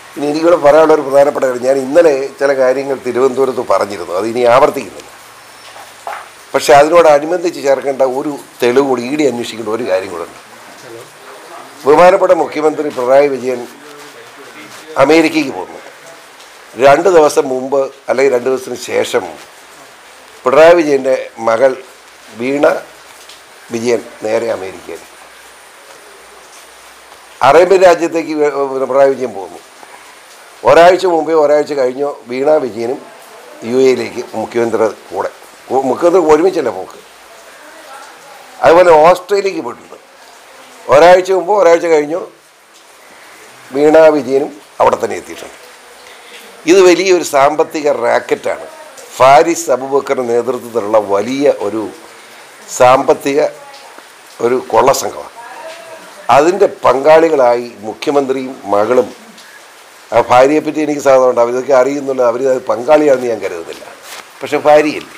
ഇനി എനിക്കിവിടെ പറയാനുള്ള ഒരു പ്രധാനപ്പെട്ട കാര്യം ഞാൻ ഇന്നലെ ചില കാര്യങ്ങൾ തിരുവനന്തപുരത്ത് പറഞ്ഞിരുന്നു അത് ഇനി ആവർത്തിക്കുന്നില്ല പക്ഷെ അതിനോടനുബന്ധിച്ച് ചേർക്കേണ്ട ഒരു തെളിവ് കൂടി ഈടി അന്വേഷിക്കേണ്ട ഒരു കാര്യം കൂടെ ഉണ്ട് ബഹുമാനപ്പെട്ട മുഖ്യമന്ത്രി പിണറായി വിജയൻ അമേരിക്കയ്ക്ക് പോകുന്നു രണ്ട് ദിവസം മുമ്പ് അല്ലെങ്കിൽ രണ്ട് ദിവസത്തിന് ശേഷം പിണറായി വിജയൻ്റെ മകൾ വീണ വിജയൻ നേരെ അമേരിക്കയിൽ അറേബ്യൻ രാജ്യത്തേക്ക് വേ- പിണറായി വിജയൻ പോകുന്നു ഒരാഴ്ച മുമ്പേ ഒരാഴ്ച കഴിഞ്ഞോ വീണ വിജയനും യു എയിലേക്ക് മുഖ്യമന്ത്രി കൂടെ കു- മുഖ്യമന്ത്രി ഒരുമിച്ചല്ല പോക്ക് അതുപോലെ ഓസ്ട്രേലിയക്ക് പോയിട്ടുണ്ട് ഒരാഴ്ച മുമ്പ് ഒരാഴ്ച കഴിഞ്ഞോ വീണ വിജയനും അവിടെ തന്നെ എത്തിയിട്ടുണ്ട് ഇത് വലിയൊരു സാമ്പത്തിക റാക്കറ്റാണ് ഫാരിസ് അബുബക്കറിൻ്റെ നേതൃത്വത്തിലുള്ള വലിയ ഒരു സാമ്പത്തിക ഒരു കൊള്ളസംഘമാണ് അതിൻ്റെ പങ്കാളികളായി മുഖ്യമന്ത്രിയും മകളും ആ ഭാര്യയെപ്പറ്റി എനിക്ക് സാധനമുണ്ട് അവരൊക്കെ അറിയുന്നില്ല അവർ അത് പങ്കാളിയാണെന്ന് ഞാൻ കരുതുന്നില്ല പക്ഷെ ഭാര്യയല്ലേ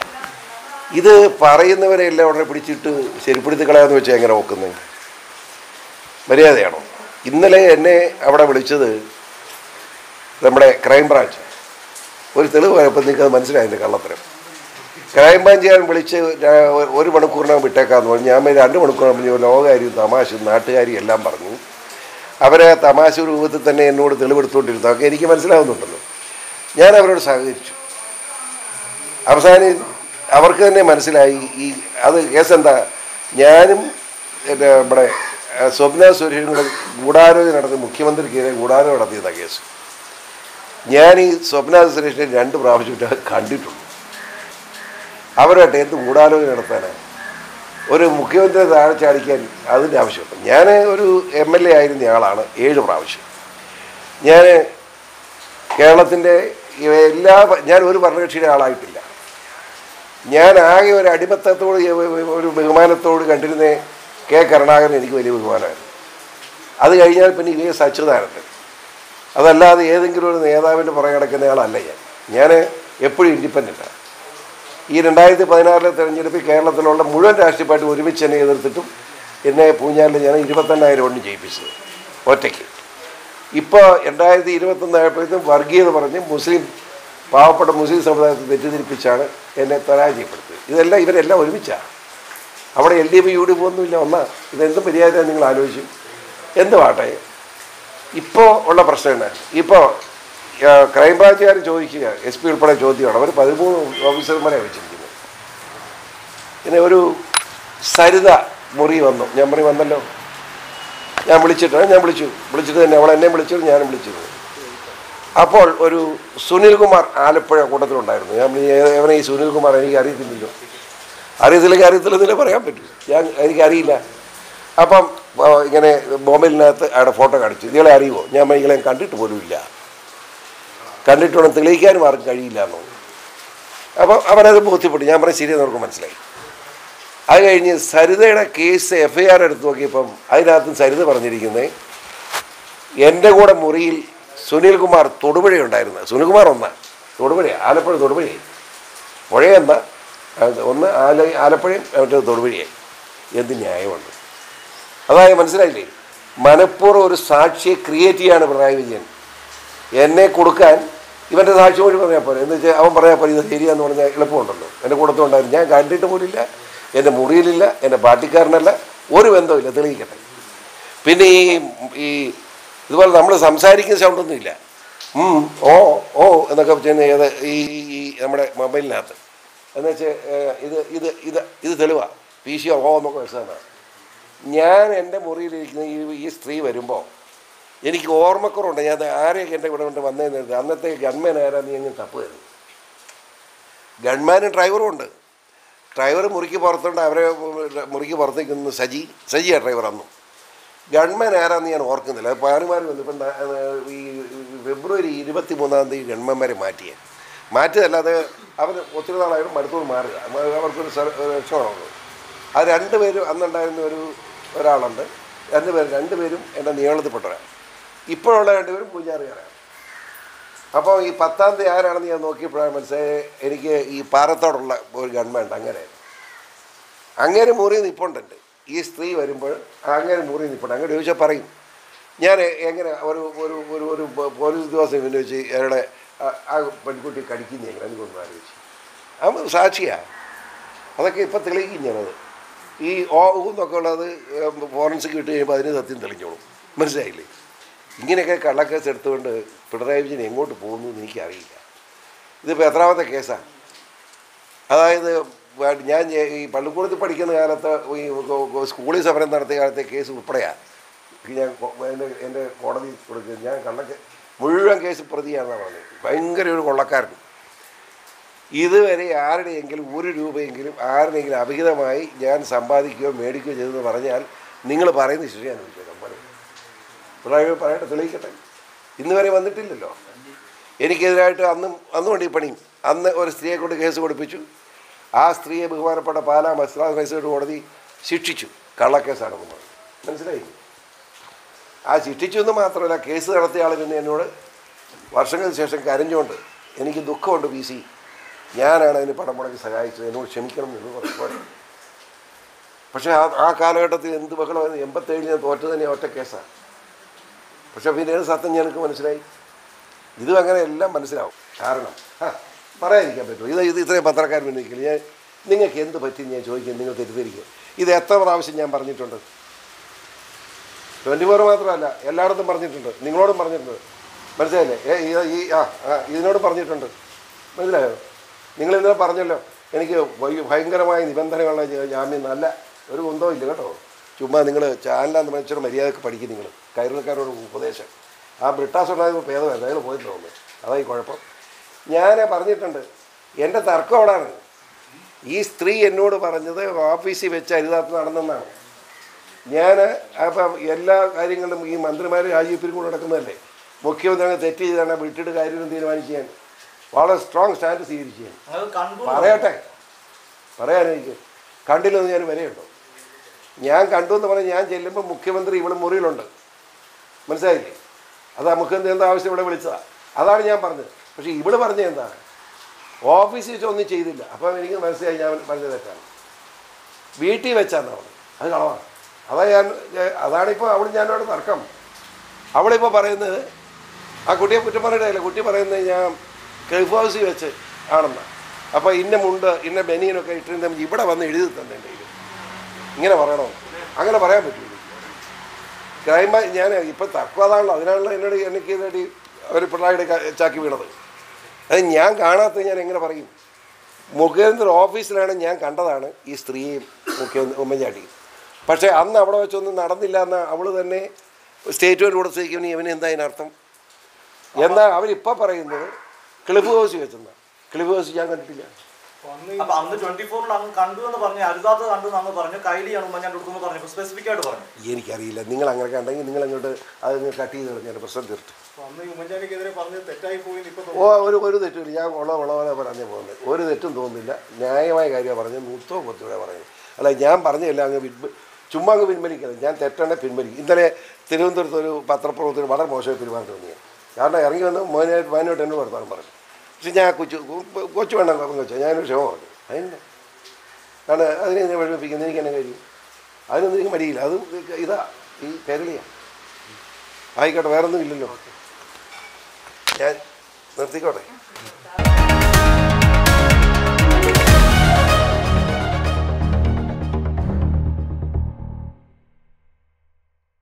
ഇത് പറയുന്നവരെല്ലാം ഉടനെ പിടിച്ചിട്ട് ശരിപ്പെടുത്തി കളയാന്ന് വെച്ചാൽ എങ്ങനെ നോക്കുന്നത് മര്യാദയാണോ ഇന്നലെ എന്നെ അവിടെ വിളിച്ചത് നമ്മുടെ ക്രൈം ബ്രാഞ്ച് ഒരു തെളിവ് പോയപ്പോൾ നിങ്ങൾക്ക് അത് മനസ്സിലായി എൻ്റെ കള്ളത്തരം ക്രൈം ബ്രാഞ്ച് ഞാൻ വിളിച്ച് രാ- ഒരു മണിക്കൂറിനകം വിട്ടേക്കാന്ന് പറഞ്ഞു ഞാൻ പിന്നെ രണ്ട് മണിക്കൂറിനകം പറഞ്ഞു ലോകകാര്യം തമാശ നാട്ടുകാരി എല്ലാം പറഞ്ഞു അവരെ തമാശ രൂപത്തിൽ തന്നെ എന്നോട് തെളിവെടുത്തുകൊണ്ടിരുന്നു അതൊക്കെ എനിക്ക് മനസ്സിലാവുന്നുണ്ടല്ലോ ഞാൻ അവരോട് സഹകരിച്ചു അവസാനം അവർക്ക് തന്നെ മനസ്സിലായി ഈ അത് കേസ് എന്താ ഞാനും എൻ്റെ നമ്മുടെ ആ, സ്വപ്ന സുരേഷും കൂടെ ഗൂഢാലോചന നടത്തി മുഖ്യമന്ത്രിക്കെതിരെ ഗൂഢാലോചന നടത്തിയതാണ് കേസ് ഞാൻ ഈ സ്വപ്ന സുരേഷിനെ രണ്ട് പ്രാവശ്യമായിട്ട് കണ്ടിട്ടുണ്ട് അവരായിട്ട് എന്ത് ഗൂഢാലോചന നടത്താനാണ് ഒരു മുഖ്യമന്ത്രി താഴെ ചാടിക്കാൻ അതിൻ്റെ ആവശ്യമുണ്ട് ഞാൻ ഒരു എം എൽ എ ആയിരുന്ന ആളാണ് ഏഴ് പ്രാവശ്യം ഞാൻ കേരളത്തിൻ്റെ എല്ലാ ഞാൻ ഒരു ഭരണകക്ഷിയുടെ ആളായിട്ടില്ല ഞാൻ ആകെ ഒരു അടിമത്തത്തോട് ഒരു ബഹുമാനത്തോട് കണ്ടിരുന്ന കെ കരുണാകരൻ എനിക്ക് വലിയ ബഹുമാനമായിരുന്നു അത് കഴിഞ്ഞാൽ പിന്നെ ഇവയെ സച്ചിദാനന്ദൻ അതല്ലാതെ ഏതെങ്കിലും ഒരു നേതാവിൻ്റെ പുറകെ കിടക്കുന്ന ആളല്ല ഞാൻ ഞാൻ എപ്പോഴും ഇൻഡിപെൻഡൻ്റാണ് ഈ രണ്ടായിരത്തി പതിനാറിലെ തെരഞ്ഞെടുപ്പിൽ കേരളത്തിലുള്ള മുഴുവൻ രാഷ്ട്രീയ പാർട്ടി ഒരുമിച്ച് എന്നെ എതിർത്തിട്ടും എന്നെ പൂഞ്ഞാലിൽ ഞാൻ ഇരുപത്തെണ്ണായിരം വോട്ടിന് ജയിപ്പിച്ചത് ഒറ്റയ്ക്ക് ഇപ്പോൾ രണ്ടായിരത്തി ഇരുപത്തൊന്ന് ആയപ്പോഴത്തേക്കും വർഗീയത പറഞ്ഞ് മുസ്ലിം പാവപ്പെട്ട മുസ്ലിം സമുദായത്തെ തെറ്റിദ്ധരിപ്പിച്ചാണ് എന്നെ പരാജയപ്പെടുത്തിയത് ഇതെല്ലാം ഇവരെല്ലാം ഒരുമിച്ചാണ് അവിടെ L D F U D F ഒന്നുമില്ല ഒന്നാ ഇതെന്ത് മര്യാദ നിങ്ങൾ ആലോചിച്ചു എന്ത് വാട്ടെ ഇപ്പോൾ ഉള്ള പ്രശ്നം എന്നാ ഇപ്പോൾ ക്രൈംബ്രാഞ്ചുകാർ ചോദിക്കുക എസ് പി ഉൾപ്പെടെ ചോദ്യമാണ് അവർ പതിമൂന്ന് ഓഫീസർമാരെ വെച്ചിരിക്കുന്നത് പിന്നെ ഒരു സരിത മുറി വന്നു ഞാൻ മുറി വന്നല്ലോ ഞാൻ വിളിച്ചിട്ട് ഞാൻ വിളിച്ചു വിളിച്ചിട്ട് തന്നെ അവൾ എന്നെ വിളിച്ചു ഞാനും വിളിച്ചത് അപ്പോൾ ഒരു സുനിൽകുമാർ ആലപ്പുഴ കൂട്ടത്തിലുണ്ടായിരുന്നു ഞാൻ പറഞ്ഞു, "ഏ- എവനെ ഈ സുനിൽകുമാർ എനിക്ക് അറിയത്തില്ലല്ലോ അറിയത്തില്ലെങ്കിൽ അറിയത്തില്ലെന്നല്ലേ പറയാൻ പറ്റൂ ഞാൻ എനിക്കറിയില്ല അപ്പം ആ, ഇങ്ങനെ മൊബൈലിനകത്ത് അയാളുടെ ഫോട്ടോ കാണിച്ചു ഇയാളെ അറിയുമോ ഞാൻ പറഞ്ഞു, ഇയാളെ കണ്ടിട്ട് പോലുമില്ല കണ്ടിട്ട് വേണം തെളിയിക്കാനും ആർക്കും കഴിയില്ല എന്നോ അപ്പോൾ അവനത് ബോധ്യപ്പെട്ടു ഞാൻ പറഞ്ഞ ശരിയെന്ന് അവർക്ക് മനസ്സിലായി അത് കഴിഞ്ഞ് സരിതയുടെ കേസ് എഫ് ഐ ആർ എടുത്ത് നോക്കിയപ്പം അതിനകത്തും സരിത പറഞ്ഞിരിക്കുന്നത് എൻ്റെ കൂടെ മുറിയിൽ സുനിൽകുമാർ തൊടുപുഴയുണ്ടായിരുന്നു സുനിൽകുമാർ ഒന്നാണ് തൊടുപുഴ ആലപ്പുഴ തൊടുപുഴയായി പുഴയെന്ന അത് ഒന്ന് ആല ആലപ്പുഴയും മറ്റേത് തൊടുപുഴയായി എന്ത് ന്യായമുണ്ട് അതായത് മനസ്സിലായില്ലേ മനഃപൂർവ്വം ഒരു സാക്ഷിയെ ക്രിയേറ്റ് ചെയ്യാണ് പിണറായി വിജയൻ എന്നെ കൊടുക്കാൻ ഇവൻ്റെ സാക്ഷി മൊഴി പറഞ്ഞാൽ പോലെ എന്ന് വെച്ചാൽ അവൻ പറഞ്ഞാൽ പോലെ ഇത് ശരിയാന്ന് പറഞ്ഞാൽ എളുപ്പമുണ്ടല്ലോ എൻ്റെ കൂടത്തുണ്ടായിരുന്നു ഞാൻ കണ്ടിട്ട് പോലില്ല എൻ്റെ മുറിയിലില്ല എൻ്റെ പാർട്ടിക്കാരനല്ല ഒരു ബന്ധവുമില്ല തെളിയിക്കട്ടെ പിന്നെ ഈ ഈ ഇതുപോലെ നമ്മൾ സംസാരിക്കുന്ന സൗണ്ടൊന്നും ഇല്ല ഉം, ഓ ഓ എന്നൊക്കെ ചെയ്യുന്ന ഏത് ഈ ഈ- ഈ നമ്മുടെ മൊബൈലിനകത്ത് എന്ന് വെച്ചാൽ ഇത് ഇത് ഇത് ഇത് തെളിവാ പി സി ഓ എന്നൊക്കെ വെച്ചതാണ് ഞാൻ എൻ്റെ മുറിയിലിരിക്കുന്ന ഈ ഈ സ്ത്രീ വരുമ്പോൾ എനിക്ക് ഓർമ്മക്കുറവുണ്ട് ഞാൻ ആരെയൊക്കെ എൻ്റെ ഇവിടെ കൊണ്ട് വന്നതെന്ന് കരുതി. അന്നത്തെ ഗൺമാൻ ആരാന്ന് ഞാൻ തപ്പ് തരുന്നു ഗൺമാനും ഡ്രൈവറും ഉണ്ട് ഡ്രൈവർ മുറിക്ക് പുറത്തുണ്ട് അവരെ മുറിക്ക് പുറത്തേക്ക് നിന്ന് സജി സജിയാ ഡ്രൈവർ അന്നും ഗൺമാൻ ആരാന്ന് ഞാൻ ഓർക്കുന്നില്ല അത് മാറി മാറി വന്നു ഇപ്പം ദാ- ഈ ഫെബ്രുവരി ഇരുപത്തി മൂന്നാം തീയതി ഗൺമാന്മാരെ മാറ്റിയേ മാറ്റിയതല്ലാതെ അവർ ഒത്തിരി നാളായാലും മടുത്തോട് മാറുക മ- അവർക്കൊരു സ- ഒരു രക്ഷമാണുള്ളൂ ആ രണ്ട് പേരും അന്നുണ്ടായിരുന്ന ഒരു ഒരാളുണ്ട് രണ്ട് പേര് രണ്ട് പേരും എൻ്റെ നീളത്തിൽപ്പെട്ടവരാണ് ഇപ്പോഴുള്ള രണ്ടുപേരും പൂജാറിയാറാണ് അപ്പോൾ ഈ പത്താം തീയതി ആരാണെന്ന് ഞാൻ നോക്കിയപ്പോഴാണ് മനസ്സിലായി എനിക്ക് ഈ പാറത്തോടുള്ള ഒരു ഗൺമാൻ ഉണ്ട് അങ്ങനെ അങ്ങനെ മുറി നിപ്പുണ്ടുണ്ട് ഈ സ്ത്രീ വരുമ്പോൾ അങ്ങനെ മുറി നിപ്പുണ്ട് അങ്ങനെ ചോദിച്ചാൽ പറയും ഞാൻ എങ്ങനെ ഒരു ഒരു ഒരു ഒരു പോലീസ് ഉദ്യോഗസ്ഥൻ പിന്നെ വെച്ച് അയാളുടെ ആ- ആ പെൺകുട്ടി കടിക്കുന്ന എങ്ങനെ എനിക്കൊന്നും ആലോചിച്ച് അവൻ സാക്ഷിയാണ് അതൊക്കെ ഇപ്പം തെളിയിക്കും ഞാനത് ഈ ഓ എന്നൊക്കെ ഉള്ളത് ഫോറൻസിക് ഇട്ട് കഴിയുമ്പോൾ അതിന് സത്യം തെളിഞ്ഞോളും മനസ്സിലായില്ലേ ഇങ്ങനെയൊക്കെ കള്ളക്കേസ് എടുത്തുകൊണ്ട് പിണറായി വിജയൻ എങ്ങോട്ട് പോകുന്നു എന്ന് എനിക്കറിയില്ല ഇതിപ്പോൾ എത്രാമത്തെ കേസാണ് അതായത് വ- ഞാൻ ജെ- ഈ പള്ളിക്കൂടത്തിൽ പഠിക്കുന്ന കാലത്ത് ഈ ഗോ- ഗോ- സ്കൂളിൽ സമരം നടത്തിയ കാലത്തെ കേസ് ഉൾപ്പെടെയാണ് ഞാൻ കൊ- എൻ്റെ എൻ്റെ കോടതി കൊടുക്കുന്നത് ഞാൻ കള്ളക്കെ മുഴുവൻ കേസ് പ്രതിയാണെന്നാണ് പറഞ്ഞത് ഭയങ്കര ഒരു കൊള്ളക്കാരൻ ഇതുവരെ ആരുടെയെങ്കിലും ഒരു രൂപയെങ്കിലും ആരുടെയെങ്കിലും അഭിഹിതമായി ഞാൻ സമ്പാദിക്കുകയോ മേടിക്കുകയോ ചെയ്തെന്ന് പറഞ്ഞാൽ നിങ്ങൾ പറയുന്നത് ശരിയാണ് ചോദിച്ചേക്കാം പറയും പിള്ളേർ പറയട്ടെ തെളിയിക്കട്ടെ ഇന്ന് വരെ വന്നിട്ടില്ലല്ലോ എനിക്കെതിരായിട്ട് അന്നും അന്നും ഈ പണിയും അന്ന് ഒരു സ്ത്രീയെ കൊണ്ട് കേസ് കൊടുപ്പിച്ചു ആ സ്ത്രീയെ ബഹുമാനപ്പെട്ട പാലാ മസ്ലാം മൈസൂർ കോടതി ശിക്ഷിച്ചു കള്ളക്കേസാണെന്ന് പറഞ്ഞു മനസ്സിലായി ആ ശിക്ഷിച്ചു എന്ന് മാത്രമല്ല കേസ് നടത്തിയ ആൾ പിന്നെ എന്നോട് വർഷങ്ങൾക്ക് ശേഷം കരഞ്ഞുകൊണ്ട് എനിക്ക് ദുഃഖമുണ്ട് പി സി ഞാനാണ് അതിന് പണം മുടക്കി സഹായിച്ചത് എന്നോട് ക്ഷമിക്കണം എന്ന് പറഞ്ഞു പക്ഷേ ആ ആ കാലഘട്ടത്തിൽ എന്ത് ബഹളം എൺപത്തേഴിൽ ഞാൻ തോറ്റത് തന്നെ ഒറ്റ കേസാണ് പക്ഷെ പിന്നീട് സത്യം ഞങ്ങൾക്ക് മനസ്സിലായി ഇതും അങ്ങനെ എല്ലാം മനസ്സിലാവും കാരണം ആ പറയാതിരിക്കാൻ പറ്റുമോ ഇത് ഇത് ഇത്രയും പത്രക്കാരൻ ഉന്നയിക്കില്ല ഞാൻ നിങ്ങൾക്ക് എന്ത് പറ്റി ഞാൻ ചോദിക്കും നിങ്ങൾ തെറ്റിദ്ധരിക്കുക ഇത് എത്ര പ്രാവശ്യം ഞാൻ പറഞ്ഞിട്ടുണ്ട് ട്വൻറ്റി ഫോർ മാത്രമല്ല എല്ലായിടത്തും പറഞ്ഞിട്ടുണ്ട് നിങ്ങളോടും പറഞ്ഞിട്ടുണ്ട് മനസ്സിലായില്ലേ ഏ ഇത് ഈ ആ ആ ഇതിനോടും പറഞ്ഞിട്ടുണ്ട് മനസ്സിലായോ നിങ്ങൾ ഇന്നലെ പറഞ്ഞല്ലോ എനിക്ക് ഭയ- ഭയങ്കരമായ നിബന്ധനകളുള്ള ജാ- ജാമ്യം നല്ല ഒരു കുന്തവും ഇല്ല കേട്ടോ ചുമ്മാ നിങ്ങൾ ചാനലാന്ന് മനുഷ്യർ മര്യാദക്ക് പഠിക്കും നിങ്ങൾ കൈരളക്കാരോട് ഉപദേശം ആ ബ്രിട്ടാസ് ഉണ്ടായപ്പോൾ ഭേദമായിരുന്നു അയാൾ പോയിട്ട് തോന്നുന്നു അതായി കുഴപ്പം ഞാൻ പറഞ്ഞിട്ടുണ്ട് എൻ്റെ തർക്കം അവിടാണ് ഈ സ്ത്രീ എന്നോട് പറഞ്ഞത് ഓഫീസിൽ വെച്ച് അരുതാത്ത നടന്നെന്നാണ് ഞാൻ അപ്പം എല്ലാ കാര്യങ്ങളിലും ഈ മന്ത്രിമാർ രാജീവിനും കൂടെ നടക്കുന്നതല്ലേ മുഖ്യമന്ത്രി അങ്ങ് തെറ്റ് ചെയ്താണ് വിട്ടിട്ട് കാര്യം തീരുമാനിച്ച് ഞാൻ വളരെ സ്ട്രോങ് സ്റ്റാൻഡ് സ്വീകരിച്ച് ഞാൻ അത് കണ്ടു പറയട്ടെ പറയാനെനിക്ക് കണ്ടില്ലെന്ന് ഞാൻ വരെയുണ്ടോ ഞാൻ കണ്ടു എന്ന് പറഞ്ഞാൽ ഞാൻ ചെല്ലുമ്പോൾ മുഖ്യമന്ത്രി ഇവിടെ മുറിയിലുണ്ട് മനസ്സിലായില്ലേ അതാ മുഖ്യമന്ത്രി എന്താ ആവശ്യം ഇവിടെ വിളിച്ചതാണ് അതാണ് ഞാൻ പറഞ്ഞത് പക്ഷേ ഇവിടെ പറഞ്ഞത് എന്താണ് ഓഫീസിൽ വെച്ച് ഒന്നും ചെയ്തില്ല അപ്പം എനിക്ക് മനസ്സിലായി ഞാൻ പറഞ്ഞത് തെറ്റാണ് വീട്ടിൽ വെച്ചാണ് അവൾ അത് കളവാണ് അതാ ഞാൻ ഞാൻ- അതാണിപ്പോൾ അവൾ ഞാനോട് തർക്കം അവളിപ്പോൾ പറയുന്നത് ആ കുട്ടിയെ കുറ്റം പറയണ്ടല്ല കുട്ടി പറയുന്നത് ഞാൻ ക്ലിഫ് ഹൗസിൽ വെച്ച് ആണെന്ന് അപ്പോൾ ഇന്ന മുണ്ട് ഇന്ന ബനിയനൊക്കെ ഇട്ടിരുന്ന ഇവിടെ വന്ന് എഴുതി തന്നെ എൻ്റെ കയ്യിൽ ഇങ്ങനെ പറയണോ അങ്ങനെ പറയാൻ പറ്റില്ല ക്രൈം ഞാൻ ഇപ്പം തർക്കം അതാണല്ലോ അതിനാണല്ലോ എന്നോട് എനിക്ക് ഇതായിട്ട് അവർ പിള്ളേരുടെ ചാക്കി വീണത് അത് ഞാൻ കാണാത്ത ഞാൻ എങ്ങനെ പറയും മുഖേന്ദ്ര ഓഫീസിലാണ് ഞാൻ കണ്ടതാണ് ഈ സ്ത്രീയെയും മുഖ്യമന്ത്രി ഉമ്മൻചാണ്ടിയും പക്ഷേ അന്ന് അവിടെ വെച്ചൊന്നും നടന്നില്ല എന്ന് അവൾ തന്നെ സ്റ്റേറ്റ്മെൻറ്റ് കൊടുത്തേക്കും ഇവന് എന്താ അതിനർത്ഥം എന്താ അവരിപ്പോൾ പറയുന്നത് ക്ലിഫ് ഹൗസ് വെച്ചെന്നാ ക്ലിഫ് ഹൗസ് ഞാൻ കണ്ടിട്ടില്ല അപ്പൊ അന്ന് ട്വന്റി ഫോറിൽ അങ്ങ് കണ്ടു എന്ന് പറഞ്ഞു അരുതാത്തത് കണ്ടു എന്ന് അങ്ങ് പറഞ്ഞു കൈലിയാണ് ഉമ്മൻചാണ്ടി കൊടുത്തു എന്ന് പറഞ്ഞു സ്പെസിഫിക് ആയിട്ട് പറഞ്ഞു എനിക്കറിയില്ല നിങ്ങൾ അങ്ങനെ കണ്ടെങ്കിൽ നിങ്ങൾ അങ്ങോട്ട് അത് കട്ട് ചെയ്ത് കളഞ്ഞാൽ പ്രശ്നം തീർത്തു അപ്പൊ അന്ന് ഈ ഉമ്മൻചാണ്ടിക്കെതിരെ പറഞ്ഞത് തെറ്റായി പോയി എന്ന് ഇപ്പൊ ഓ ഒരു ഒരു തെറ്റുമില്ല ഞാൻ ഉള്ള ഉള്ള പോലെ പറഞ്ഞു പോകുന്നത് ഒരു തെറ്റും തോന്നുന്നില്ല ന്യായമായ കാര്യമാണ് പറഞ്ഞത് നൂറ്റോ പത്തൂടെ പറഞ്ഞത് അല്ല ഞാൻ പറഞ്ഞില്ല അങ്ങ് പിൻവ ചുമ്മാ അങ്ങ് പിൻവലിക്കുന്നത് ഞാൻ തെറ്റാണ് പിൻവലിക്കും ഇന്നലെ തിരുവനന്തപുരത്ത് ഒരു പത്രപ്രവർത്തകർ വളരെ മോശമായി പെരുമാറ്റം തോന്നിയത് കാരണം ഇറങ്ങി വന്ന് മോനായിട്ട് മാനുമായിട്ട് എന്നോട് വർത്താനം പറഞ്ഞു പക്ഷെ ഞാൻ കൊച്ചു കൊ- കൊച്ചു വേണ്ട കൊച്ചു ഞാനൊരു ക്ഷമ പറഞ്ഞു അതിന് കാരണം അതിനെ ഞാൻ വെളുപ്പിക്കുന്നത് എനിക്ക് എന്നെ കഴിയും അതിനൊന്നും എനിക്ക് മടിയില്ല അത് ഇതാ ഈ കേരളീയ ആയിക്കോട്ടെ വേറൊന്നും ഇല്ലല്ലോ ഞാൻ നിർത്തിക്കോട്ടെ